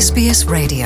SBS Radio.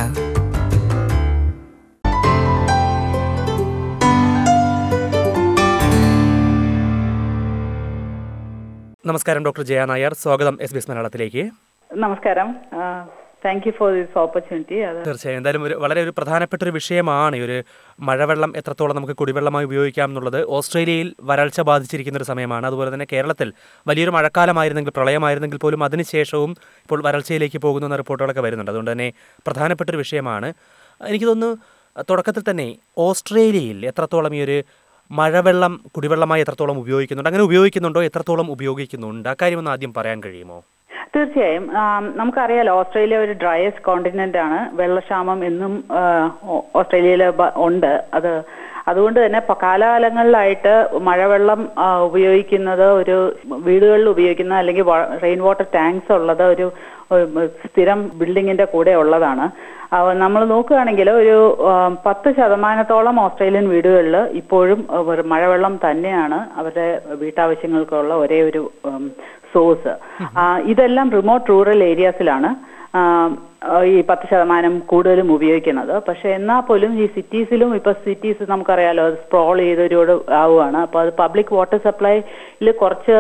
നമസ്കാരം doctor Jaya Nair സ്വാഗതം S B S മലയാളത്തിലേക്ക് നമസ്കാരം thank you for this opportunity അത് തീർച്ചയായും എന്തായാലും ഒരു വളരെ ഒരു പ്രധാനപ്പെട്ട ഒരു വിഷയമാണ് ഈ ഒരു മഴവെള്ളം എത്രത്തോളം നമുക്ക് കുടിവെള്ളമായി ഉപയോഗിക്കാം എന്നുള്ളത് ഓസ്ട്രേലിയയിൽ വരൾച്ച ബാധിച്ചിരിക്കുന്ന ഒരു സമയമാണ് അതുപോലെ തന്നെ കേരളത്തിൽ വലിയൊരു മഴക്കാലമായിരുന്നെങ്കിൽ പ്രളയമായിരുന്നെങ്കിൽ പോലും അതിനുശേഷവും ഇപ്പോൾ വരൾച്ചയിലേക്ക് പോകുന്ന റിപ്പോർട്ടുകളൊക്കെ വരുന്നുണ്ട് അതുകൊണ്ട് തന്നെ പ്രധാനപ്പെട്ട ഒരു വിഷയമാണ് എനിക്ക് തോന്നുന്നു തുടക്കത്തിൽ തന്നെ ഓസ്ട്രേലിയയിൽ എത്രത്തോളം ഈ ഒരു മഴവെള്ളം കുടിവെള്ളമായി എത്രത്തോളം ഉപയോഗിക്കുന്നുണ്ട് അങ്ങനെ ഉപയോഗിക്കുന്നുണ്ടോ എത്രത്തോളം ഉപയോഗിക്കുന്നുണ്ട് അക്കാര്യം ഒന്ന് ആദ്യം പറയാൻ കഴിയുമോ തീർച്ചയായും ആം, നമുക്കറിയാലോ ഓസ്ട്രേലിയ ഒരു ഡ്രയസ്റ്റ് കോണ്ടിനെന്റ് ആണ് വെള്ളക്ഷാമം എന്നും ആ, ഓ- ഓസ്ട്രേലിയയിൽ ബ- ഉണ്ട് അത് അതുകൊണ്ട് തന്നെ പ- കാലാകാലങ്ങളിലായിട്ട് മഴവെള്ളം ആ, ഉപയോഗിക്കുന്നത് ഒരു വീടുകളിൽ ഉപയോഗിക്കുന്ന അല്ലെങ്കിൽ റെയിൻ വാട്ടർ ടാങ്ക്സ് ഉള്ളത് ഒരു ഒരു സ്ഥിരം ബിൽഡിങ്ങിന്റെ കൂടെ ഉള്ളതാണ് നമ്മൾ നോക്കുകയാണെങ്കിൽ ഒരു ആ, പത്ത് ശതമാനത്തോളം ഓസ്ട്രേലിയൻ വീടുകളിൽ ഇപ്പോഴും ആ, ഒരു മഴവെള്ളം തന്നെയാണ് അവരുടെ വീട്ടാവശ്യങ്ങൾക്കുള്ള ഒരേ ഒരു സോഴ്സ് ഇതെല്ലാം റിമോട്ട് റൂറൽ ഏരിയാസിലാണ് ആ, ഈ പത്ത് ശതമാനം കൂടുതലും ഉപയോഗിക്കുന്നത് പക്ഷെ എന്നാൽ പോലും ഈ സിറ്റീസിലും ഇപ്പൊ സിറ്റീസ് നമുക്കറിയാലോ സ്പ്രോൾ ചെയ്തൊരു ആവുകയാണ് അപ്പോൾ അത് പബ്ലിക് വാട്ടർ സപ്ലൈയിൽ കുറച്ച്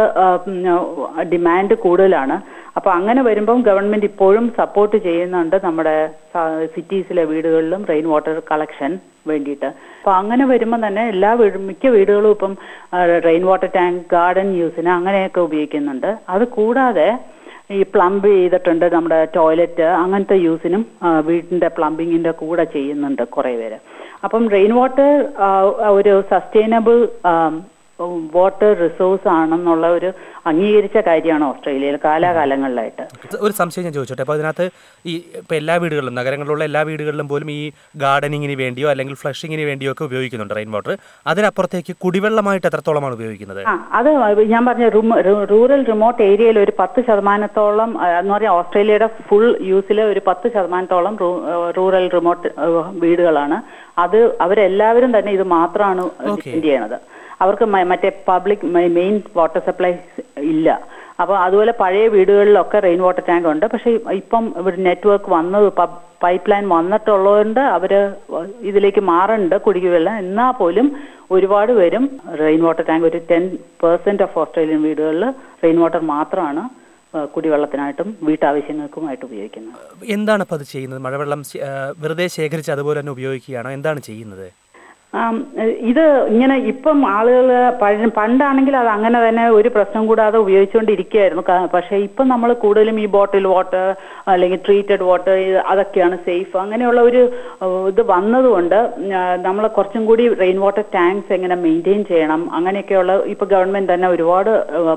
ഡിമാൻഡ് കൂടുതലാണ് അപ്പൊ അങ്ങനെ വരുമ്പം ഗവൺമെന്റ് ഇപ്പോഴും സപ്പോർട്ട് ചെയ്യുന്നുണ്ട് നമ്മുടെ സിറ്റീസിലെ വീടുകളിലും റെയിൻ വാട്ടർ കളക്ഷൻ വേണ്ടിയിട്ട് അപ്പൊ അങ്ങനെ വരുമ്പോൾ തന്നെ എല്ലാ വീടും മിക്ക വീടുകളും ഇപ്പം റെയിൻ വാട്ടർ ടാങ്ക് ഗാർഡൻ യൂസിന് അങ്ങനെയൊക്കെ ഉപയോഗിക്കുന്നുണ്ട് അത് കൂടാതെ ഈ പ്ലംബ് ചെയ്തിട്ടുണ്ട് നമ്മുടെ ടോയ്ലറ്റ് അങ്ങനത്തെ യൂസിനും ആ, വീടിന്റെ പ്ലംബിങ്ങിന്റെ കൂടെ ചെയ്യുന്നുണ്ട് കുറെ പേര് അപ്പം റെയിൻ വാട്ടർ ഒരു സസ്റ്റൈനബിൾ വാട്ടർ റിസോഴ്സ് ആണെന്നുള്ള ഒരു അംഗീകരിച്ച കാര്യമാണ് ഓസ്ട്രേലിയയിൽ കാലാകാലങ്ങളിലായിട്ട് ഒരു സംശയം ഞാൻ ചോദിച്ചോട്ടെ അപ്പോൾ അതിനകത്ത് ഈ ഇപ്പോൾ എല്ലാ വീടുകളിലും നഗരങ്ങളിലുള്ള എല്ലാ വീടുകളിലും പോലും ഈ ഗാർഡനിങ്ങിന് വേണ്ടിയോ അല്ലെങ്കിൽ ഫ്ലഷിങ്ങിന് വേണ്ടിയോ ഒക്കെ ഉപയോഗിക്കുന്നുണ്ട് റെയിൻ വാട്ടർ അതിനപ്പുറത്തേക്ക് കുടിവെള്ളമായിട്ട് എത്രത്തോളമാണ് ഉപയോഗിക്കുന്നത് ആ അത് ഞാൻ പറഞ്ഞ റൂറൽ റിമോട്ട് ഏരിയയിൽ ഒരു പത്ത് ശതമാനത്തോളം ആ, എന്ന് പറഞ്ഞാൽ ഓസ്ട്രേലിയയുടെ ഫുൾ യൂസിലെ ഒരു പത്ത് ശതമാനത്തോളം റൂറൽ റിമോട്ട് വീടുകളാണ് അത് അവരെല്ലാവരും തന്നെ ഇത് മാത്രമാണ് ഡിപെൻഡ് ചെയ്യണത് അവർക്ക് മ- മറ്റേ പബ്ലിക് മെയിൻ വാട്ടർ സപ്ലൈ ഇല്ല അപ്പോൾ അതുപോലെ പഴയ വീടുകളിലൊക്കെ റെയിൻ വാട്ടർ ടാങ്ക് ഉണ്ട് പക്ഷേ ഇപ്പം ഒരു നെറ്റ്വർക്ക് വന്നത് പൈപ്പ് ലൈൻ വന്നിട്ടുള്ളതുകൊണ്ട് അവര് ഇതിലേക്ക് മാറുന്നുണ്ട് കുടിക്കുവെള്ളം എന്നാൽ പോലും ഒരുപാട് പേരും റെയിൻ വാട്ടർ ടാങ്ക് ഒരു ടെൻ പെർസെന്റ് ഓഫ് ഓസ്ട്രേലിയൻ വീടുകളിൽ റെയിൻ വാട്ടർ മാത്രമാണ് ആ, കുടിവെള്ളത്തിനായിട്ടും വീട്ടാവശ്യങ്ങൾക്കുമായിട്ട് ഉപയോഗിക്കുന്നത് എന്താണ് അപ്പോൾ അത് ചെയ്യുന്നത് മഴവെള്ളം ശേ- ആ, വെറുതെ ശേഖരിച്ച് അതുപോലെ തന്നെ ഉപയോഗിക്കുകയാണോ എന്താണ് ചെയ്യുന്നത് ആം, ഇത് ഇങ്ങനെ ഇപ്പം ആളുകൾ പണ്ടാണെങ്കിൽ അത് അങ്ങനെ തന്നെ ഒരു പ്രശ്നം കൂടാതെ ഉപയോഗിച്ചുകൊണ്ടിരിക്കുകയായിരുന്നു ക- പക്ഷേ ഇപ്പം നമ്മൾ കൂടുതലും ഈ ബോട്ടിൽ വാട്ടർ അല്ലെങ്കിൽ ട്രീറ്റഡ് വാട്ടർ അതൊക്കെയാണ് സേഫ് അങ്ങനെയുള്ള ഒരു ഏഹ്, ഇത് വന്നതുകൊണ്ട് നമ്മൾ കുറച്ചും കൂടി റെയിൻ വാട്ടർ ടാങ്ക്സ് എങ്ങനെ മെയിൻറ്റെയിൻ ചെയ്യണം അങ്ങനെയൊക്കെയുള്ള ഇപ്പൊ ഗവൺമെന്റ് തന്നെ ഒരുപാട്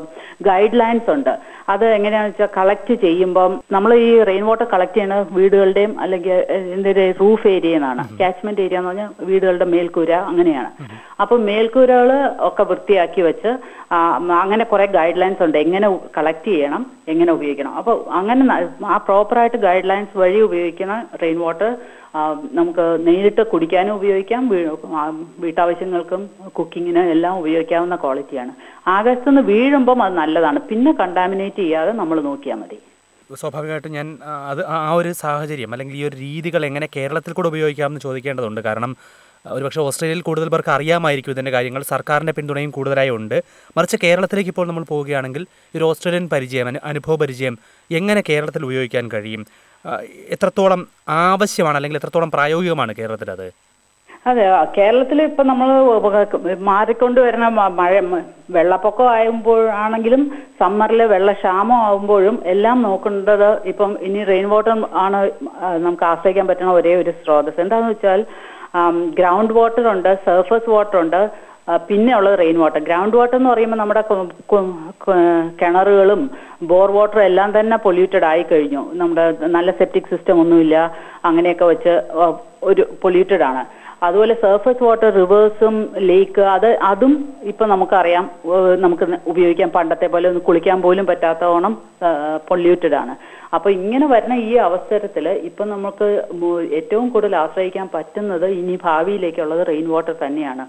ഗൈഡ് ലൈൻസ് ഉണ്ട് അത് എങ്ങനെയാണെന്ന് വെച്ചാൽ കളക്ട് ചെയ്യുമ്പം നമ്മൾ ഈ റെയിൻ വാട്ടർ കളക്ട് ചെയ്യുന്ന വീടുകളുടെയും അല്ലെങ്കിൽ എന്തൊരു റൂഫ് ഏരിയ എന്നാണ് കാച്ച്മെന്റ് ഏരിയ എന്ന് പറഞ്ഞാൽ വീടുകളുടെ മേൽക്കൂര അങ്ങനെയാണ് അപ്പൊ മേൽക്കൂരകൾ ഒക്കെ വൃത്തിയാക്കി വെച്ച് ആ, അങ്ങനെ കുറെ ഗൈഡ് ലൈൻസ് ഉണ്ട് എങ്ങനെ കളക്ട് ചെയ്യണം എങ്ങനെ ഉപയോഗിക്കണം അപ്പോൾ അങ്ങനെ ന- ആ പ്രോപ്പറായിട്ട് ഗൈഡ് ലൈൻസ് വഴി ഉപയോഗിക്കുന്ന റെയിൻ വാട്ടർ നമുക്ക് നേരിട്ട് കുടിക്കാനും ഉപയോഗിക്കാം വീ- ആ, വീട്ടാവശ്യങ്ങൾക്കും കുക്കിങ്ങിനും എല്ലാം ഉപയോഗിക്കാവുന്ന ക്വാളിറ്റിയാണ് ആകാശത്തുനിന്ന് വീഴുമ്പം അത് നല്ലതാണ് പിന്നെ കണ്ടാമിനേറ്റ് ചെയ്യാതെ നമ്മൾ നോക്കിയാൽ മതി സ്വാഭാവികമായിട്ടും ഞാൻ ആ, അത് ആ ആ ഒരു സാഹചര്യം അല്ലെങ്കിൽ ഈ ഒരു രീതികൾ എങ്ങനെ കേരളത്തിൽ കൂടെ ഉപയോഗിക്കാമെന്ന് ചോദിക്കേണ്ടതുണ്ട് കാരണം ആ, ഒരുപക്ഷെ ഓസ്ട്രേലിയയിൽ കൂടുതൽ പേർക്ക് അറിയാമായിരിക്കും ഇതിൻ്റെ കാര്യങ്ങൾ സർക്കാരിൻ്റെ പിന്തുണയും കൂടുതലായി ഉണ്ട് മറിച്ച് കേരളത്തിലേക്ക് ഇപ്പോൾ നമ്മൾ പോവുകയാണെങ്കിൽ ഈ ഒരു ഓസ്ട്രേലിയൻ പരിചയം അനു- അനുഭവ പരിചയം എങ്ങനെ കേരളത്തിൽ ഉപയോഗിക്കാൻ കഴിയും ആ, എത്രത്തോളം ആവശ്യമാണ് അല്ലെങ്കിൽ എത്രത്തോളം പ്രായോഗികമാണ് കേരളത്തിൽ അത് അതെ കേരളത്തിൽ ഇപ്പൊ നമ്മൾ മാറിക്കൊണ്ട് വരുന്ന മ- മഴ മ- വെള്ളപ്പൊക്കം ആകുമ്പോഴാണെങ്കിലും സമ്മറിൽ വെള്ളക്ഷാമം ആകുമ്പോഴും എല്ലാം നോക്കേണ്ടത് ഇപ്പം ഇനി റെയിൻ വാട്ടർ ആണ് ആ, നമുക്ക് ആശ്രയിക്കാൻ പറ്റുന്ന ഒരേ ഒരു സ്രോതസ് എന്താണെന്ന് വെച്ചാൽ ഗ്രൗണ്ട് വാട്ടർ ഉണ്ട് സർഫസ് വാട്ടർ ഉണ്ട് ആ, പിന്നെ ഉള്ളത് റെയിൻ വാട്ടർ ഗ്രൗണ്ട് വാട്ടർ എന്ന് പറയുമ്പോൾ നമ്മുടെ കു- കു- കു- കിണറുകളും ബോർ വാട്ടറും എല്ലാം തന്നെ പൊല്യൂട്ടഡ് ആയി കഴിഞ്ഞു നമ്മുടെ നല്ല സെപ്റ്റിക് സിസ്റ്റം ഒന്നുമില്ല അങ്ങനെയൊക്കെ വെച്ച് ആ, ഒരു പൊല്യൂട്ടഡ് ആണ് അതുപോലെ സർഫസ് വാട്ടർ റിവേഴ്സും ലേക്ക് അത് അതും ഇപ്പൊ നമുക്കറിയാം ഏഹ് നമുക്ക് ഉപയോഗിക്കാൻ പണ്ടത്തെ പോലെ ഒന്ന് കുളിക്കാൻ പോലും പറ്റാത്തവണ്ണം പൊല്യൂട്ടഡ് ആണ് അപ്പൊ ഇങ്ങനെ വരുന്ന ഈ അവസരത്തിൽ ഇപ്പൊ നമുക്ക് മു- ഏറ്റവും കൂടുതൽ ആശ്രയിക്കാൻ പറ്റുന്നത് ഇനി ഭാവിയിലേക്കുള്ളത് റെയിൻ വാട്ടർ തന്നെയാണ്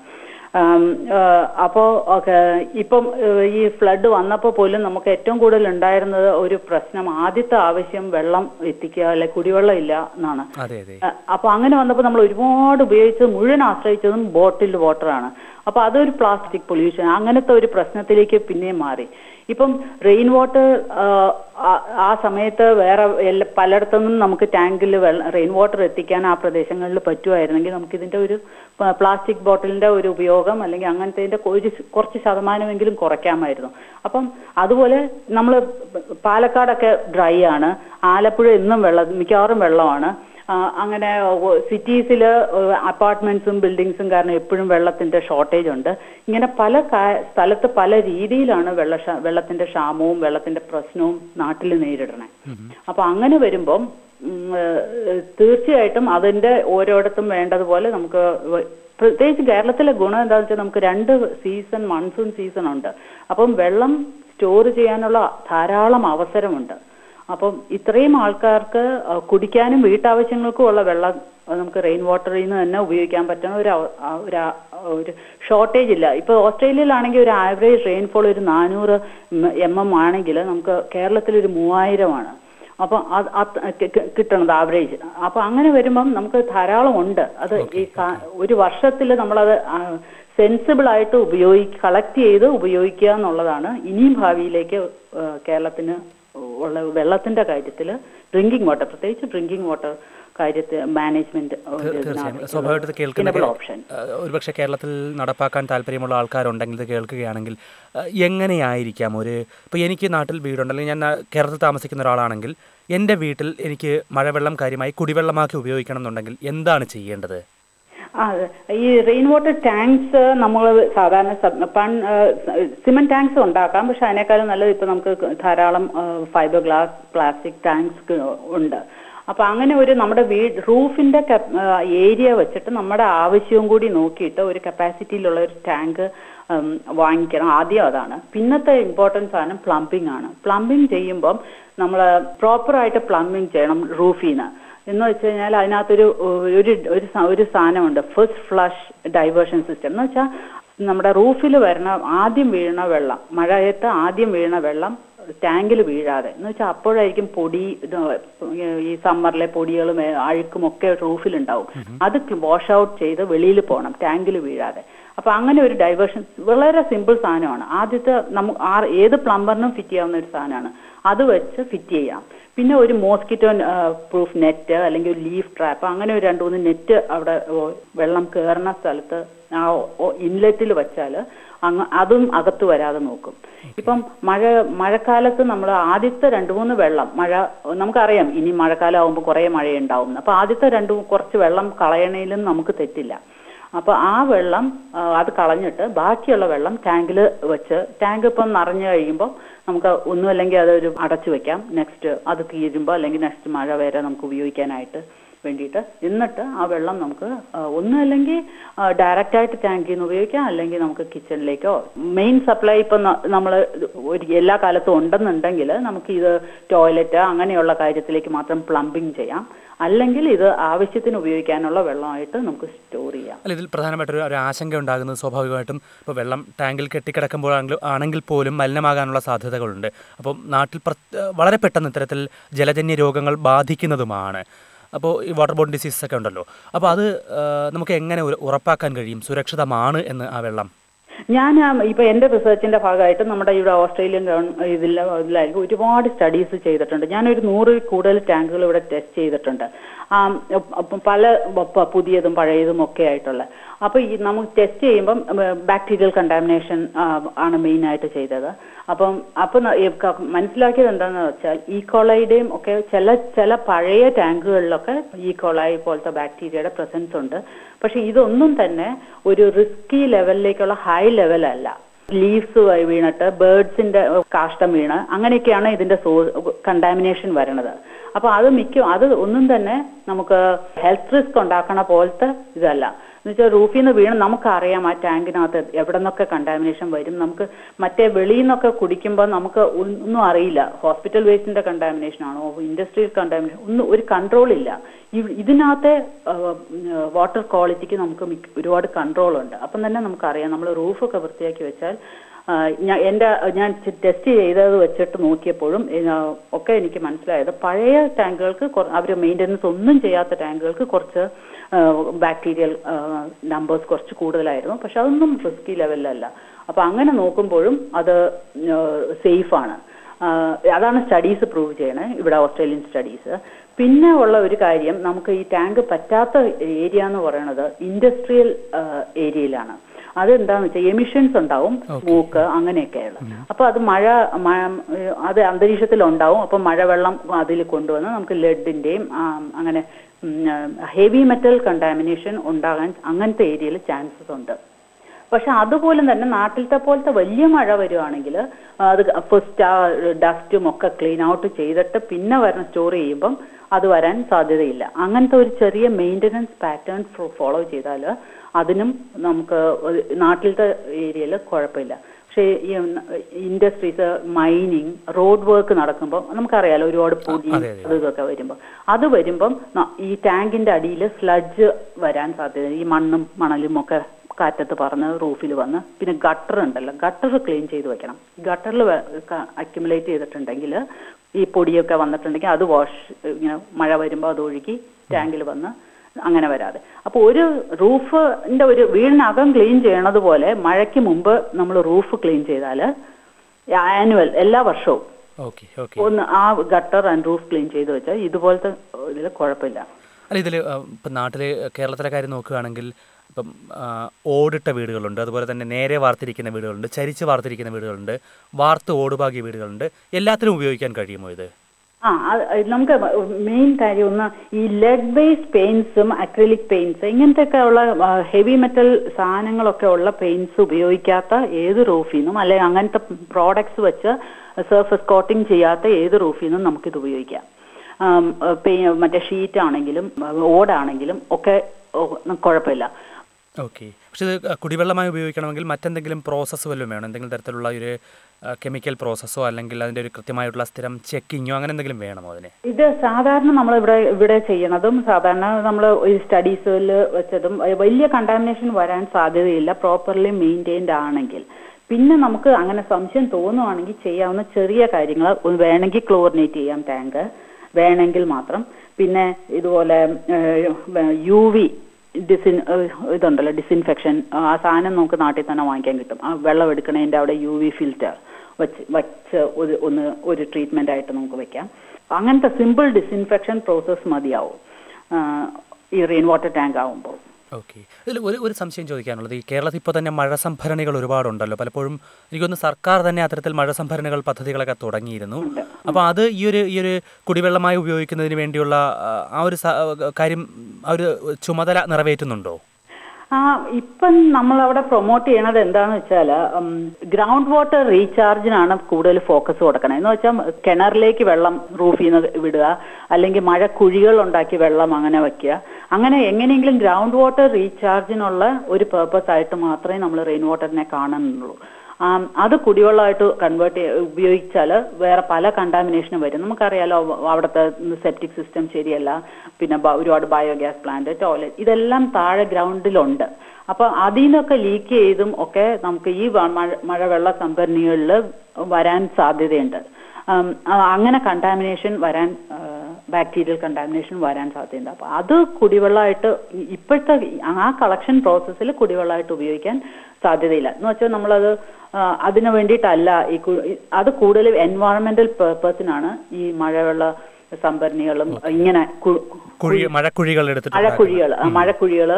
ആം, ആ, അപ്പോ ഒക്കെ ഇപ്പം ഏഹ്, ഈ ഫ്ലഡ് വന്നപ്പോൾ പോലും നമുക്ക് ഏറ്റവും കൂടുതൽ ഉണ്ടായിരുന്നത് ഒരു പ്രശ്നം ആദ്യത്തെ ആവശ്യം വെള്ളം എത്തിക്കുക അല്ലെ കുടിവെള്ളം ഇല്ല എന്നാണ് അതെ അതെ അ- അപ്പൊ അങ്ങനെ വന്നപ്പോൾ നമ്മൾ ഒരുപാട് ഉപയോഗിച്ചത് മുഴുവൻ ആശ്രയിച്ചതും ബോട്ടിൽഡ് വാട്ടറാണ് അപ്പൊ അതൊരു പ്ലാസ്റ്റിക് പൊല്യൂഷൻ അങ്ങനത്തെ ഒരു പ്രശ്നത്തിലേക്ക് പിന്നെയും മാറി ഇപ്പം റെയിൻ വാട്ടർ ആ സമയത്ത് വേറെ എല്ലാ പലയിടത്തുനിന്നും നമുക്ക് ടാങ്കിൽ വെള്ളം റെയിൻ വാട്ടർ എത്തിക്കാൻ ആ പ്രദേശങ്ങളിൽ പറ്റുമായിരുന്നെങ്കിൽ നമുക്ക് ഇതിന്റെ ഒരു പ- പ്ലാസ്റ്റിക് ബോട്ടിലിന്റെ ഒരു ഉപയോഗം അല്ലെങ്കിൽ അങ്ങനത്തെ ഒരു ശ- കുറച്ച് ശതമാനമെങ്കിലും കുറയ്ക്കാമായിരുന്നു അപ്പം അതുപോലെ നമ്മൾ പാലക്കാടൊക്കെ ഡ്രൈ ആണ് ആലപ്പുഴ എന്നും വെള്ളം മിക്കവാറും വെള്ളമാണ് ആ, അങ്ങനെ സിറ്റീസിൽ അപ്പാർട്ട്മെന്റ്സും ബിൽഡിങ്സും കാരണം എപ്പോഴും വെള്ളത്തിന്റെ ഷോർട്ടേജ് ഉണ്ട് ഇങ്ങനെ പല കാ- സ്ഥലത്ത് പല രീതിയിലാണ് വെള്ള വെള്ളത്തിന്റെ ക്ഷാമവും വെള്ളത്തിന്റെ പ്രശ്നവും നാട്ടിൽ നേരിടണേ അപ്പൊ അങ്ങനെ വരുമ്പം ഉം, ഏഹ്, തീർച്ചയായിട്ടും അതിന്റെ ഓരോയിടത്തും വേണ്ടതുപോലെ നമുക്ക് വ- പ്രത്യേകിച്ച് കേരളത്തിലെ ഗുണം എന്താണെന്ന് വെച്ചാൽ നമുക്ക് രണ്ട് സീസൺ മൺസൂൺ സീസൺ ഉണ്ട് അപ്പം വെള്ളം സ്റ്റോർ ചെയ്യാനുള്ള ധാരാളം അവസരമുണ്ട് അപ്പം ഇത്രയും ആൾക്കാർക്ക് അഹ് കുടിക്കാനും വീട്ടാവശ്യങ്ങൾക്കും ഉള്ള വെള്ളം അഹ് നമുക്ക് റെയിൻ വാട്ടറിൽ നിന്ന് തന്നെ ഉപയോഗിക്കാൻ പറ്റുന്ന ഒരു അവ- ആ ഒരു ആ- ഒരു ഷോർട്ടേജ് ഇല്ല ഇപ്പൊ ഓസ്ട്രേലിയയിലാണെങ്കിൽ ഒരു ആവറേജ് റെയിൻഫോൾ ഒരു നാനൂറ് എം എം ആണെങ്കിൽ നമുക്ക് കേരളത്തിൽ ഒരു മൂവായിരമാണ് അപ്പൊ അത് അത് കി- കി- കിട്ടണത് ആവറേജ് അപ്പൊ അങ്ങനെ വരുമ്പം നമുക്ക് ധാരാളം ഉണ്ട് അത് ഈ കാ- ഒരു വർഷത്തിൽ നമ്മളത് സെൻസിബിൾ ആയിട്ട് ഉപയോഗി കളക്ട് ചെയ്ത് ഉപയോഗിക്കുക എന്നുള്ളതാണ് ഇനിയും ഭാവിയിലേക്ക് ആ, കേരളത്തിന് ഉള്ള വെള്ളത്തിന്റെ കാര്യത്തിൽ ഡ്രിങ്കിങ് വാട്ടർ പ്രത്യേകിച്ച് ഡ്രിങ്കിങ് വാട്ടർ കാര്യത്തിൽ മാനേജ്മെന്റ് തീർച്ചയായും സ്വാഭാവികമായിട്ട് കേൾക്കുന്ന ഓപ്ഷൻ ഏഹ് ഒരുപക്ഷെ കേരളത്തിൽ നടപ്പാക്കാൻ താല്പര്യമുള്ള ആൾക്കാരുണ്ടെങ്കിൽ ഇത് കേൾക്കുകയാണെങ്കിൽ ഏഹ് എങ്ങനെയായിരിക്കാം ഒരു ഇപ്പോൾ എനിക്ക് നാട്ടിൽ വീടുണ്ട് അല്ലെങ്കിൽ ഞാൻ നാ- കേരളത്തിൽ താമസിക്കുന്ന ഒരാളാണെങ്കിൽ എൻ്റെ വീട്ടിൽ എനിക്ക് മഴവെള്ളം കാര്യമായി കുടിവെള്ളമാക്കി ഉപയോഗിക്കണം എന്നുണ്ടെങ്കിൽ എന്താണ് ചെയ്യേണ്ടത് ആ ഈ റെയിൻ വാട്ടർ ടാങ്ക്സ് നമ്മൾ സാധാരണ സബ്- പൺ സിമെന്റ് ടാങ്ക്സ് ഉണ്ടാക്കാം പക്ഷെ അതിനേക്കാളും നല്ലത് ഇപ്പൊ നമുക്ക് ധാരാളം ഫൈബർ ഗ്ലാസ് പ്ലാസ്റ്റിക് ടാങ്ക്സ് ഉണ്ട് അപ്പൊ അങ്ങനെ ഒരു നമ്മുടെ വീട് റൂഫിന്റെ ഏരിയ വെച്ചിട്ട് നമ്മുടെ ആവശ്യവും കൂടി നോക്കിയിട്ട് ഒരു കപ്പാസിറ്റിയിലുള്ള ഒരു ടാങ്ക് വാങ്ങിക്കണം ആദ്യം അതാണ് പിന്നത്തെ ഇമ്പോർട്ടൻസ് സാധനം പ്ലംബിംഗ് ആണ് പ്ലംബിംഗ് ചെയ്യുമ്പം നമ്മൾ പ്രോപ്പറായിട്ട് പ്ലംബിംഗ് ചെയ്യണം റൂഫിൽ നിന്ന് എന്ന് വെച്ച് കഴിഞ്ഞാൽ അതിനകത്തൊരു ഒരു ഒരു സ- ഒരു സാധനമുണ്ട് ഫസ്റ്റ് ഫ്ലഷ് ഡൈവേർഷൻ സിസ്റ്റം എന്ന് വെച്ചാൽ നമ്മുടെ റൂഫിൽ വരണ ആദ്യം വീഴുന്ന വെള്ളം മഴയത്ത് ആദ്യം വീഴുന്ന വെള്ളം ടാങ്കിൽ വീഴാതെ എന്ന് വെച്ചാൽ അപ്പോഴായിരിക്കും പൊടി ഇത് ഈ സമ്മറിലെ പൊടികളും ഏ, അഴുക്കും ഒക്കെ റൂഫിലുണ്ടാവും അത് വാഷ് ഔട്ട് ചെയ്ത് വെളിയിൽ പോകണം ടാങ്കിൽ വീഴാതെ അപ്പൊ അങ്ങനെ ഒരു ഡൈവേർഷൻ വളരെ സിമ്പിൾ സാധനമാണ് ആദ്യത്തെ നമുക്ക് ആ ഏത് പ്ലംബറിനും ഫിറ്റ് ചെയ്യാവുന്ന ഒരു സാധനമാണ് അത് വെച്ച് ഫിറ്റ് ചെയ്യാം പിന്നെ ഒരു മോസ്കിറ്റോ പ്രൂഫ് നെറ്റ് അല്ലെങ്കിൽ ഒരു ലീഫ് ട്രാപ്പ് അങ്ങനെ ഒരു രണ്ട് മൂന്ന് നെറ്റ് അവിടെ ഓ, വെള്ളം കയറുന്ന സ്ഥലത്ത് ആ ഇൻലെറ്റിൽ വെച്ചാൽ അങ്ങ് അതും അകത്ത് വരാതെ നോക്കും ഇപ്പം മഴ മഴക്കാലത്ത് നമ്മൾ ആദ്യത്തെ രണ്ട് മൂന്ന് വെള്ളം മഴ നമുക്കറിയാം ഇനി മഴക്കാലം ആകുമ്പോൾ കുറേ മഴയുണ്ടാവും അപ്പൊ ആദ്യത്തെ രണ്ട് കുറച്ച് വെള്ളം കളയണേലും നമുക്ക് തെറ്റില്ല അപ്പൊ ആ വെള്ളം ആ, അത് കളഞ്ഞിട്ട് ബാക്കിയുള്ള വെള്ളം ടാങ്കിൽ വെച്ച് ടാങ്ക് ഇപ്പം നിറഞ്ഞു കഴിയുമ്പോൾ നമുക്ക് ഒന്നുമല്ലെങ്കിൽ അതൊരു അടച്ചു വെക്കാം നെക്സ്റ്റ് അത് തീരുമ്പോൾ അല്ലെങ്കിൽ നെക്സ്റ്റ് മഴ വരെ നമുക്ക് ഉപയോഗിക്കാനായിട്ട് വേണ്ടിയിട്ട് എന്നിട്ട് ആ വെള്ളം നമുക്ക് ആ, ഒന്നുമല്ലെങ്കിൽ ഡയറക്റ്റ് ആയിട്ട് ടാങ്കിൽ നിന്ന് ഉപയോഗിക്കാം അല്ലെങ്കിൽ നമുക്ക് കിച്ചണിലേക്കോ മെയിൻ സപ്ലൈ ഇപ്പം നമ്മൾ ഒരു എല്ലാ കാലത്തും ഉണ്ടെന്നുണ്ടെങ്കിൽ നമുക്ക് ഇത് ടോയ്ലറ്റ് അങ്ങനെയുള്ള കാര്യത്തിലേക്ക് മാത്രം പ്ലംബിംഗ് ചെയ്യാം അല്ലെങ്കിൽ ഇത് ആവശ്യത്തിന് ഉപയോഗിക്കാനുള്ള വെള്ളമായിട്ട് നമുക്ക് സ്റ്റോർ ചെയ്യാം അല്ല ഇതിൽ പ്രധാനമായിട്ടൊരു ഒരു ആശങ്ക ഉണ്ടാകുന്നത് സ്വാഭാവികമായിട്ടും ഇപ്പോൾ വെള്ളം ടാങ്കിൽ കെട്ടിക്കിടക്കുമ്പോഴാണെങ്കിൽ ആണെങ്കിൽ പോലും മലിനമാകാനുള്ള സാധ്യതകളുണ്ട് അപ്പം നാട്ടിൽ പ്രത്- വളരെ പെട്ടെന്ന് ഇത്തരത്തിൽ ജലജന്യ രോഗങ്ങൾ ബാധിക്കുന്നതുമാണ് അപ്പോൾ ഈ വാട്ടർ ബോൺ ഡിസീസസ് ഒക്കെ ഉണ്ടല്ലോ അപ്പോൾ അത് ആ, നമുക്ക് എങ്ങനെ ഉറ- ഉറപ്പാക്കാൻ കഴിയും സുരക്ഷിതമാണ് എന്ന് ആ വെള്ളം ഞാൻ ആ, ഇപ്പൊ എന്റെ റിസർച്ചിന്റെ ഭാഗമായിട്ട് നമ്മുടെ ഇവിടെ ഓസ്ട്രേലിയൻ ഗവൺ ഇതിൽ ഇതിലായിരിക്കും ഒരുപാട് സ്റ്റഡീസ് ചെയ്തിട്ടുണ്ട് ഞാനൊരു നൂറിൽ കൂടുതൽ ടാങ്കുകൾ ഇവിടെ ടെസ്റ്റ് ചെയ്തിട്ടുണ്ട് ആ, അപ്പം പല പ- പുതിയതും പഴയതും ഒക്കെ ആയിട്ടുള്ള അപ്പൊ ഈ നമുക്ക് ടെസ്റ്റ് ചെയ്യുമ്പം ബാക്ടീരിയൽ കണ്ടാമിനേഷൻ ആണ് മെയിൻ ആയിട്ട് ചെയ്തത് അപ്പം അപ്പൊ ന- ഈ ക- മനസ്സിലാക്കിയത് എന്താണെന്ന് വെച്ചാൽ ഈ കോളൈയുടെയും ഒക്കെ ചില ചില പഴയ ടാങ്കുകളിലൊക്കെ ഈ കോളായി പോലത്തെ ബാക്ടീരിയയുടെ പ്രസൻസ് ഉണ്ട് പക്ഷെ ഇതൊന്നും തന്നെ ഒരു റിസ്കി ലെവലിലേക്കുള്ള ഹൈ ലെവൽ അല്ല ലീവ്സ് വീണിട്ട് ബേർഡ്സിന്റെ കാഷ്ടം വീണ് അങ്ങനെയൊക്കെയാണ് ഇതിന്റെ സോ കണ്ടാമിനേഷൻ വരണത് അപ്പൊ അത് മിക്ക അത് ഒന്നും തന്നെ നമുക്ക് ഹെൽത്ത് റിസ്ക് ഉണ്ടാക്കണ പോലത്തെ ഇതല്ല എന്നുവെച്ചാൽ റൂഫിൽ നിന്ന് വീണ് നമുക്കറിയാം ആ ടാങ്കിനകത്ത് എവിടെ നിന്നൊക്കെ കണ്ടാമിനേഷൻ വരും നമുക്ക് മറ്റേ വെളിയിൽ നിന്നൊക്കെ കുടിക്കുമ്പോൾ നമുക്ക് ഒന്നും അറിയില്ല ഹോസ്പിറ്റൽ വേസ്റ്റിന്റെ കണ്ടാമിനേഷൻ ആണോ ഇൻഡസ്ട്രിയൽ കണ്ടാമിനേഷൻ ഒന്നും ഒരു കൺട്രോൾ ഇല്ല ഇ- ഇതിനകത്തെ വാട്ടർ ക്വാളിറ്റിക്ക് നമുക്ക് മിക്ക- ഒരുപാട് കൺട്രോൾ ഉണ്ട് അപ്പം തന്നെ നമുക്കറിയാം നമ്മൾ റൂഫൊക്കെ വൃത്തിയാക്കി വെച്ചാൽ ആ, ഞാൻ എൻ്റെ ഞാൻ ടെസ്റ്റ് ചെയ്തത് വെച്ചിട്ട് നോക്കിയപ്പോഴും ആ, ഒക്കെ എനിക്ക് മനസ്സിലായത് പഴയ ടാങ്കുകൾക്ക് അവർ മെയിൻ്റനൻസ് ഒന്നും ചെയ്യാത്ത ടാങ്കുകൾക്ക് കുറച്ച് ബാക്ടീരിയൽ നമ്പേഴ്സ് കുറച്ച് കൂടുതലായിരുന്നു പക്ഷെ അതൊന്നും റിസ്കി ലെവലിലല്ല അപ്പോൾ അങ്ങനെ നോക്കുമ്പോഴും അത് സേഫാണ് അതാണ് സ്റ്റഡീസ് പ്രൂവ് ചെയ്യണേ ഇവിടെ ഓസ്ട്രേലിയൻ സ്റ്റഡീസ് പിന്നെ ഉള്ള ഒരു കാര്യം നമുക്ക് ഈ ടാങ്ക് പറ്റാത്ത ഏരിയ എന്ന് പറയുന്നത് ഇൻഡസ്ട്രിയൽ ഏരിയയിലാണ് അതെന്താന്ന് വെച്ചാൽ എമിഷൻസ് ഉണ്ടാവും സ്മോക്ക് അങ്ങനെയൊക്കെയുള്ള അപ്പൊ അത് മഴ മ- അത് അന്തരീക്ഷത്തിൽ ഉണ്ടാവും അപ്പൊ മഴവെള്ളം അതിൽ കൊണ്ടുവന്ന് നമുക്ക് ലെഡിന്റെയും അങ്ങനെ ഹെവി മെറ്റൽ കണ്ടാമിനേഷൻ ഉണ്ടാകാൻ അങ്ങനത്തെ ഏരിയയിൽ ചാൻസസ് ഉണ്ട് പക്ഷെ അതുപോലെ തന്നെ നാട്ടിലത്തെ പോലത്തെ വലിയ മഴ വരുവാണെങ്കിൽ അത് ഫസ്റ്റ് ആ ഡസ്റ്റും ഒക്കെ ക്ലീൻ ഔട്ട് ചെയ്തിട്ട് പിന്നെ വരണം സ്റ്റോർ ചെയ്യുമ്പം അത് വരാൻ സാധ്യതയില്ല അങ്ങനത്തെ ഒരു ചെറിയ മെയിൻ്റനൻസ് പാറ്റേൺ ഫോളോ ചെയ്താൽ അതിനും നമുക്ക് ഒരു നാട്ടിലത്തെ ഏരിയയിൽ കുഴപ്പമില്ല പക്ഷേ ഈ ഇൻഡസ്ട്രീസ് മൈനിങ് റോഡ് വർക്ക് നടക്കുമ്പോൾ നമുക്കറിയാലോ ഒരുപാട് പൊടി അതെ, അതെ. അത് ഇതൊക്കെ വരുമ്പോൾ അത് വരുമ്പം ന- ഈ ടാങ്കിന്റെ അടിയിൽ സ്ലഡ്ജ് വരാൻ സാധ്യത ഈ മണ്ണും മണലും ഒക്കെ കാറ്റത്ത് പറന്ന് റൂഫിൽ വന്ന് പിന്നെ ഗട്ടർ ഉണ്ടല്ലോ ഗട്ടർ ക്ലീൻ ചെയ്ത് വെക്കണം ഗട്ടറിൽ അക്യുമുലേറ്റ് ചെയ്തിട്ടുണ്ടെങ്കിൽ ഈ പൊടിയൊക്കെ വന്നിട്ടുണ്ടെങ്കിൽ അത് വാഷ് ഇങ്ങനെ മഴ വരുമ്പോൾ അത് ഒഴുകി ടാങ്കിൽ വന്ന് അങ്ങനെ വരാതെ അപ്പോൾ ഒരു റൂഫിന്റെ ഒരു വീടിനകം ക്ലീൻ ചെയ്യണത് പോലെ മഴയ്ക്ക് മുമ്പ് നമ്മൾ റൂഫ് ക്ലീൻ ചെയ്താൽ ആനുവൽ എല്ലാ വർഷവും ഓക്കെ ഓക്കെ ഒന്ന് ആ ഗട്ടർ ആൻഡ് റൂഫ് ക്ലീൻ ചെയ്ത് വെച്ചാൽ ഇതുപോലത്തെ ഇതിൽ കുഴപ്പമില്ല അല്ല ഇതിൽ ഇപ്പം നാട്ടിൽ കേരളത്തിലെ കാര്യം നോക്കുകയാണെങ്കിൽ ഇപ്പം ആ, ഓടിട്ട വീടുകളുണ്ട് അതുപോലെ തന്നെ നേരെ വാർത്തിരിക്കുന്ന വീടുകളുണ്ട് ചരിച്ച് വാർത്തിരിക്കുന്ന വീടുകളുണ്ട് വാർത്ത് ഓടുപാകിയ വീടുകളുണ്ട് എല്ലാത്തിനും ഉപയോഗിക്കാൻ കഴിയുമോ ഇത് ആ അത് അത് നമുക്ക് മെയിൻ കാര്യം ഒന്ന് ഈ ലെഡ് ബേസ് പെയിന്റ്സും അക്രിലിക് പെയിന്റ്സ് ഇങ്ങനത്തെ ഉള്ള ഹെവി മെറ്റൽ സാധനങ്ങളൊക്കെ ഉള്ള പെയിന്റ്സ് ഉപയോഗിക്കാത്ത ഏത് റൂഫിൽ നിന്നും അല്ലെങ്കിൽ അങ്ങനത്തെ പ്രോഡക്ട്സ് വെച്ച് സർഫസ് കോട്ടിംഗ് ചെയ്യാത്ത ഏത് റൂഫിൽ നിന്നും നമുക്കിത് ഉപയോഗിക്കാം ആം, പെ- മറ്റേ ഷീറ്റ് ആണെങ്കിലും ഓടാണെങ്കിലും ഒക്കെ ഓ, കുഴപ്പമില്ല ഓക്കെ പക്ഷേ ഇത് കുടിവെള്ളമായി ഉപയോഗിക്കണമെങ്കിൽ മറ്റെന്തെങ്കിലും പ്രോസസ്സ് വല്ലതും വേണം എന്തെങ്കിലും തരത്തിലുള്ള ഒരു കെമിക്കൽ പ്രോസസ്സോ അല്ലെങ്കിൽ അതിൻ്റെ ഒരു കൃത്യമായിട്ടുള്ള സ്ഥിരം ചെക്കിങ്ങോ അങ്ങനെ എന്തെങ്കിലും വേണമോ അതിന് ഇത് സാധാരണ നമ്മൾ ഇവിടെ ഇവിടെ ചെയ്യണതും സാധാരണ നമ്മൾ ഈ സ്റ്റഡീസിൽ വെച്ചതും ഏ, വലിയ കണ്ടാമിനേഷൻ വരാൻ സാധ്യതയില്ല പ്രോപ്പർലി മെയിൻറ്റെയിൻഡ് ആണെങ്കിൽ പിന്നെ നമുക്ക് അങ്ങനെ സംശയം തോന്നുവാണെങ്കിൽ ചെയ്യാവുന്ന ചെറിയ കാര്യങ്ങൾ വേണമെങ്കിൽ ക്ലോറിനേറ്റ് ചെയ്യാം ടാങ്ക് വേണമെങ്കിൽ മാത്രം പിന്നെ ഇതുപോലെ യു വി ഡിസിൻ ഏഹ് ഇതുണ്ടല്ലോ ഡിസിൻഫെക്ഷൻ ആ സാധനം നമുക്ക് നാട്ടിൽ തന്നെ വാങ്ങിക്കാൻ കിട്ടും ആ വെള്ളം എടുക്കണതിൻ്റെ അവിടെ യു വി ഫിൽറ്റർ വച്ച് വച്ച് ഒരു ഒന്ന് ഒരു ട്രീറ്റ്മെൻ്റ് ആയിട്ട് നമുക്ക് വെക്കാം അങ്ങനത്തെ സിമ്പിൾ ഡിസിൻഫെക്ഷൻ പ്രോസസ്സ് മതിയാവും ആ, ഈ റെയിൻ വാട്ടർ ടാങ്ക് ആവുമ്പോൾ ഓക്കെ ഇതിൽ ഒരു ഒരു സംശയം ചോദിക്കാനുള്ളത് ഈ കേരളത്തിൽ ഇപ്പോൾ തന്നെ മഴ സംഭരണികൾ ഒരുപാടുണ്ടല്ലോ പലപ്പോഴും എനിക്കൊന്ന് സർക്കാർ തന്നെ അത്തരത്തിൽ മഴ സംഭരണികൾ പദ്ധതികളൊക്കെ തുടങ്ങിയിരുന്നു അപ്പോൾ അത് ഈ ഒരു ഈ ഒരു കുടിവെള്ളമായി ഉപയോഗിക്കുന്നതിന് വേണ്ടിയുള്ള ആ, ആ ഒരു സ- കാര്യം ആ ഒരു ചുമതല നിറവേറ്റുന്നുണ്ടോ ആ ഇപ്പം നമ്മൾ അവിടെ പ്രൊമോട്ട് ചെയ്യണത് എന്താന്ന് വെച്ചാൽ ഗ്രൗണ്ട് വാട്ടർ റീചാർജിനാണ് കൂടുതൽ ഫോക്കസ് കൊടുക്കണം എന്ന് വെച്ചാൽ കിണറിലേക്ക് വെള്ളം റൂഫിൽ നിന്ന് വിടുക അല്ലെങ്കിൽ മഴ കുഴികൾ ഉണ്ടാക്കി വെള്ളം അങ്ങനെ വെക്കുക അങ്ങനെ എങ്ങനെയെങ്കിലും ഗ്രൗണ്ട് വാട്ടർ റീചാർജിനുള്ള ഒരു പേർപ്പസ് ആയിട്ട് മാത്രമേ നമ്മൾ റെയിൻ വാട്ടറിനെ കാണുന്നുള്ളൂ ആം, അത് കുടിവെള്ളമായിട്ട് കൺവേർട്ട് ഉപയോഗിച്ചാൽ വേറെ പല കണ്ടാമിനേഷനും വരും നമുക്കറിയാലോ അവ- അവിടുത്തെ സെപ്റ്റിക് സിസ്റ്റം ശരിയല്ല പിന്നെ ബ- ഒരുപാട് ബയോഗ്യാസ് പ്ലാന്റ് ടോയ്ലറ്റ് ഇതെല്ലാം താഴെ ഗ്രൗണ്ടിലുണ്ട് അപ്പൊ അതിൽ നിന്നൊക്കെ ലീക്ക് ചെയ്തും ഒക്കെ നമുക്ക് ഈ വ- മഴ മഴവെള്ള സംഭരണികളിൽ വരാൻ സാധ്യതയുണ്ട് ആം, ആ, അങ്ങനെ കണ്ടാമിനേഷൻ വരാൻ ബാക്ടീരിയൽ കണ്ടാമിനേഷൻ വരാൻ സാധ്യതയുണ്ട് അപ്പോൾ അത് കുടിവെള്ളമായിട്ട് ഇ- ഇപ്പോഴത്തെ ആ കളക്ഷൻ പ്രോസസ്സിൽ കുടിവെള്ളമായിട്ട് ഉപയോഗിക്കാൻ സാധ്യതയില്ല എന്ന് വെച്ചാൽ നമ്മളത് ആ, അതിന് വേണ്ടിയിട്ടല്ല ഈ കു- ഈ- അത് കൂടുതൽ എൻവയോൺമെന്റൽ പേർപ്പസിനാണ് ഈ മഴവെള്ള സംഭരണികളും ഇങ്ങനെ കു- കുഴി മഴക്കുഴികൾ എടുത്തിട്ട് മഴക്കുഴികൾ മഴക്കുഴികൾ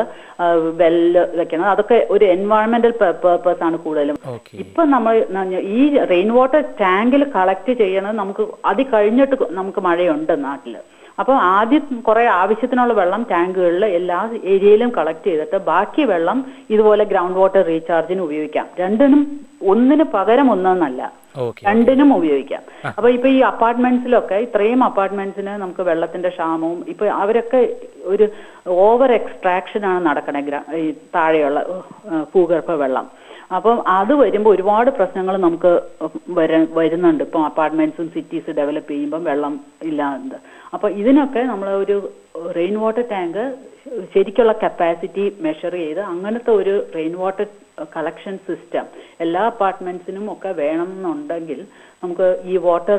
വെല്ല് വെക്കണം അതൊക്കെ ഒരു എൻവയോൺമെന്റൽ പേർപ്പസ് ആണ് കൂടുതലും ഓക്കെ ഇപ്പൊ നമ്മൾ ന- ഈ റെയിൻ വാട്ടർ ടാങ്കിൽ കളക്ട് ചെയ്യണത് നമുക്ക് അത് കഴിഞ്ഞിട്ട് നമുക്ക് മഴയുണ്ട് നാട്ടില് അപ്പോൾ ആദ്യം കുറെ ആവശ്യത്തിനുള്ള വെള്ളം ടാങ്കുകളിൽ എല്ലാ ഏരിയയിലും കളക്ട് ചെയ്തിട്ട് ബാക്കി വെള്ളം ഇതുപോലെ ഗ്രൗണ്ട് വാട്ടർ റീചാർജിന് ഉപയോഗിക്കാം രണ്ടിനും ഒന്നിന് പകരം ഒന്നെന്നല്ല ഓക്കെ രണ്ടിനും ഉപയോഗിക്കാം അപ്പൊ ഇപ്പൊ ഈ അപ്പാർട്ട്മെന്റ്സിലൊക്കെ ഇത്രയും അപ്പാർട്ട്മെന്റ്സിന് നമുക്ക് വെള്ളത്തിന്റെ ക്ഷാമവും ഇപ്പൊ അവരൊക്കെ ഒരു ഓവർ എക്സ്ട്രാക്ഷൻ ആണ് നടക്കണേ ഗ്ര- ഈ താഴെയുള്ള ഏഹ്, ഭൂഗർഭ വെള്ളം അപ്പം അത് വരുമ്പോൾ ഒരുപാട് പ്രശ്നങ്ങൾ നമുക്ക് വര വരുന്നുണ്ട് ഇപ്പം അപ്പാർട്ട്മെന്റ്സും സിറ്റീസ് ഡെവലപ്പ് ചെയ്യുമ്പം വെള്ളം ഇല്ലാതെ അപ്പോൾ ഇതിനൊക്കെ നമ്മൾ ഒരു റെയിൻ വാട്ടർ ടാങ്ക് ശരിക്കുള്ള കപ്പാസിറ്റി മെഷർ ചെയ്ത് അങ്ങനത്തെ ഒരു റെയിൻ വാട്ടർ കളക്ഷൻ സിസ്റ്റം എല്ലാ അപ്പാർട്ട്മെന്റ്സിനും ഒക്കെ വേണം എന്നുണ്ടെങ്കിൽ നമുക്ക് ഈ വാട്ടർ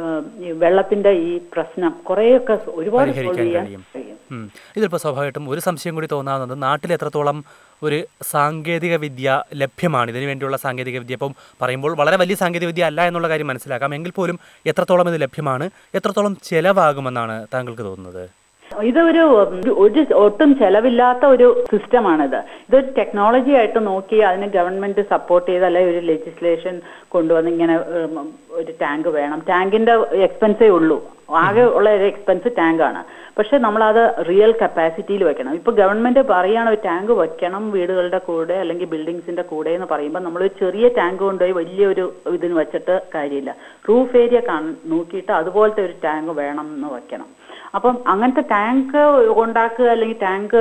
ഈ വെള്ളത്തിന്റെ ഈ പ്രശ്നം കുറേയൊക്കെ ഒരുപാട് സോൾവ് പരിഹരിക്കാൻ ചെയ്യാൻ കഴിയും. കഴിയും ഉം. ഇതിലിപ്പോൾ സ്വാഭാവികമായിട്ടും ഒരു സംശയം കൂടി തോന്നാവുന്നത് നാട്ടിൽ എത്രത്തോളം ഒരു സാങ്കേതിക വിദ്യ ലഭ്യമാണ് ഇതിനു വേണ്ടിയുള്ള സാങ്കേതിക വിദ്യ ഇപ്പം പറയുമ്പോൾ വളരെ വലിയ സാങ്കേതിക വിദ്യ അല്ല എന്നുള്ള കാര്യം മനസ്സിലാക്കാം എങ്കിൽ പോലും എത്രത്തോളം ഇത് ലഭ്യമാണ് എത്രത്തോളം ചെലവാകുമെന്നാണ് താങ്കൾക്ക് തോന്നുന്നത് ഇതൊരു ഒരു ഒട്ടും ചെലവില്ലാത്ത ഒരു സിസ്റ്റമാണിത് ഇതൊരു ടെക്നോളജി ആയിട്ട് നോക്കി അതിന് ഗവൺമെന്റ് സപ്പോർട്ട് ചെയ്ത് അല്ലെങ്കിൽ ഒരു ലെജിസ്ലേഷൻ കൊണ്ടുവന്ന് ഇങ്ങനെ ഉം, ഒരു ടാങ്ക് വേണം ടാങ്കിന്റെ എക്സ്പെൻസേ ഉള്ളൂ ആകെ ഉള്ള ഒരു എക്സ്പെൻസ് ടാങ്കാണ് പക്ഷെ നമ്മളത് റിയൽ കപ്പാസിറ്റിയിൽ വെക്കണം ഇപ്പൊ ഗവൺമെന്റ് പറയാണ് ഒരു ടാങ്ക് വെക്കണം വീടുകളുടെ കൂടെ അല്ലെങ്കിൽ ബിൽഡിങ്സിന്റെ കൂടെ എന്ന് പറയുമ്പോൾ നമ്മൾ ഒരു ചെറിയ ടാങ്ക് കൊണ്ടുപോയി വലിയൊരു ഇതിന് വെച്ചിട്ട് കാര്യമില്ല റൂഫ് ഏരിയ നോക്കിയിട്ട് അതുപോലത്തെ ഒരു ടാങ്ക് വേണം എന്ന് വെക്കണം അപ്പം അങ്ങനത്തെ ടാങ്ക് ഉണ്ടാക്കുക അല്ലെങ്കിൽ ടാങ്ക്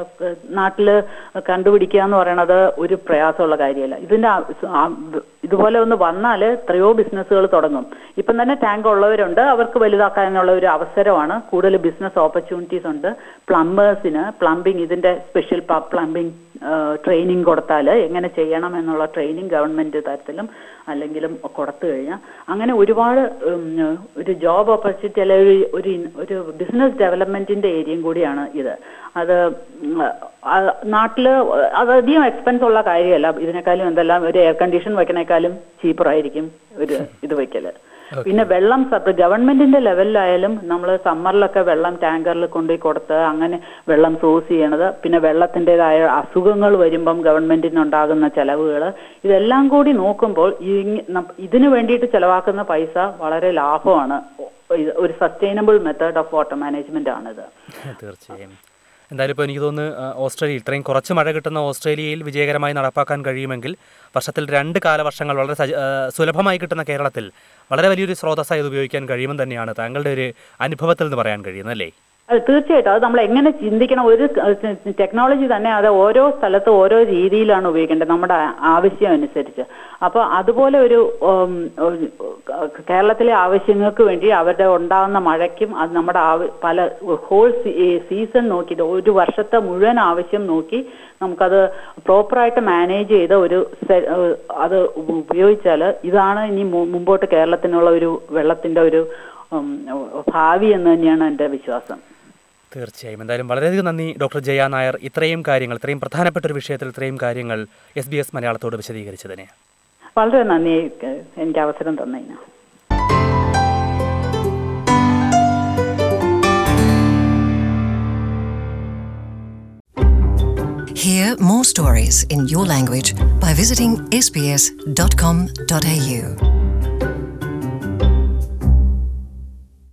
നാട്ടിൽ കണ്ടുപിടിക്കുക എന്ന് പറയണത് ഒരു പ്രയാസമുള്ള കാര്യമല്ല ഇതിന്റെ ആ- ആ- ഇതുപോലെ ഒന്ന് വന്നാൽ എത്രയോ ബിസിനസ്സുകൾ തുടങ്ങും ഇപ്പം തന്നെ ടാങ്ക് ഉള്ളവരുണ്ട് അവർക്ക് വലുതാക്കാനുള്ള ഒരു അവസരമാണ് കൂടുതൽ ബിസിനസ് ഓപ്പർച്യൂണിറ്റീസ് ഉണ്ട് പ്ലംബേഴ്സിന് പ്ലംബിംഗ് ഇതിന്റെ സ്പെഷ്യൽ പ്ലംബിംഗ് ട്രെയിനിങ് കൊടുത്താൽ എങ്ങനെ ചെയ്യണം എന്നുള്ള ട്രെയിനിങ് ഗവൺമെന്റ് തരത്തിലും അല്ലെങ്കിലും കൊടുത്തു കഴിഞ്ഞാൽ അങ്ങനെ ഒരുപാട് ഉം, ഒരു ജോബ് ഓപ്പർച്യൂണിറ്റി അല്ലെങ്കിൽ ഒരു- ഒരു ഇൻ- ഒരു ബിസിനസ് ഡെവലപ്മെന്റിന്റെ ഏരിയയും കൂടിയാണ് ഇത് അത് ഉം, ആ, നാട്ടില് അത് അധികം എക്സ്പെൻസ് ഉള്ള കാര്യമല്ല ഇതിനേക്കാളും എന്തെല്ലാം ഒരു എയർ കണ്ടീഷൻ വെക്കണേക്കാളും ചീപ്പറായിരിക്കും ഒരു ഇത് വെക്കല് പിന്നെ വെള്ളം സപ്ലൈ ഗവൺമെന്റിന്റെ ലെവലിലായാലും നമ്മൾ സമ്മറിലൊക്കെ വെള്ളം ടാങ്കറിൽ കൊണ്ടുപോയി കൊടുത്ത് അങ്ങനെ വെള്ളം സോഴ്സ് ചെയ്യണത് പിന്നെ വെള്ളത്തിൻ്റെതായ അസുഖങ്ങൾ വരുമ്പം ഗവൺമെന്റിനുണ്ടാകുന്ന ചെലവുകൾ ഇതെല്ലാം കൂടി നോക്കുമ്പോൾ ഈ നം- ഇതിനു വേണ്ടിയിട്ട് ചെലവാക്കുന്ന പൈസ വളരെ ലാഭമാണ് ഇത് ഒരു sustainable method of water management ആണിത് തീർച്ചയായും എന്തായാലും ഇപ്പോൾ എനിക്ക് തോന്നുന്നു ആ, ഓസ്ട്രേലിയ ഇത്രയും കുറച്ച് മഴ കിട്ടുന്ന ഓസ്ട്രേലിയയിൽ വിജയകരമായി നടപ്പാക്കാൻ കഴിയുമെങ്കിൽ വർഷത്തിൽ രണ്ട് കാലവർഷങ്ങൾ വളരെ സജ ആ, സുലഭമായി കിട്ടുന്ന കേരളത്തിൽ വളരെ വലിയൊരു സ്രോതസ്സായി ഇത് ഉപയോഗിക്കാൻ കഴിയുമെന്ന് തന്നെയാണ് താങ്കളുടെ ഒരു അനുഭവത്തിൽ നിന്ന് പറയാൻ കഴിയുന്നത് അല്ലേ അത് തീർച്ചയായിട്ടും അത് നമ്മൾ എങ്ങനെ ചിന്തിക്കണം ഒരു ടെക്നോളജി തന്നെ അത് ഓരോ സ്ഥലത്ത് ഓരോ രീതിയിലാണ് ഉപയോഗിക്കേണ്ടത് നമ്മുടെ ആവശ്യം അനുസരിച്ച് അപ്പോൾ അതുപോലെ ഒരു ഉം, ഒരു, കേരളത്തിലെ ആവശ്യങ്ങൾക്ക് വേണ്ടി അവരുടെ ഉണ്ടാകുന്ന മഴയ്ക്കും അത് നമ്മുടെ ആവ- പല ഹോൾ സീസൺ നോക്കിയിട്ട് ഒരു വർഷത്തെ മുഴുവൻ ആവശ്യം നോക്കി നമുക്കത് പ്രോപ്പറായിട്ട് മാനേജ് ചെയ്ത ഒരു സെ- ഏഹ് അത് ഉപയോഗിച്ചാൽ ഇതാണ് ഇനി മു- മുമ്പോട്ട് കേരളത്തിനുള്ള ഒരു വെള്ളത്തിന്റെ ഒരു ഉം, ഭാവി എന്ന് തന്നെയാണ് എൻ്റെ വിശ്വാസം തീർച്ചയായും എന്തായാലും വളരെയധികം നന്ദി ഡോക്ടർ ജയ നായർ ഇത്രയും കാര്യങ്ങൾ ഇത്രയും പ്രധാനപ്പെട്ട ഒരു വിഷയത്തിൽ ഇത്രയും കാര്യങ്ങൾ എസ് ബി എസ് മലയാളത്തോട് വിശദീകരിച്ചതിന് വളരെ നന്ദി ഏഹ് എനിക്ക് അവസരം തന്നതിന് Hear more stories in your language by visiting sbs.com.au.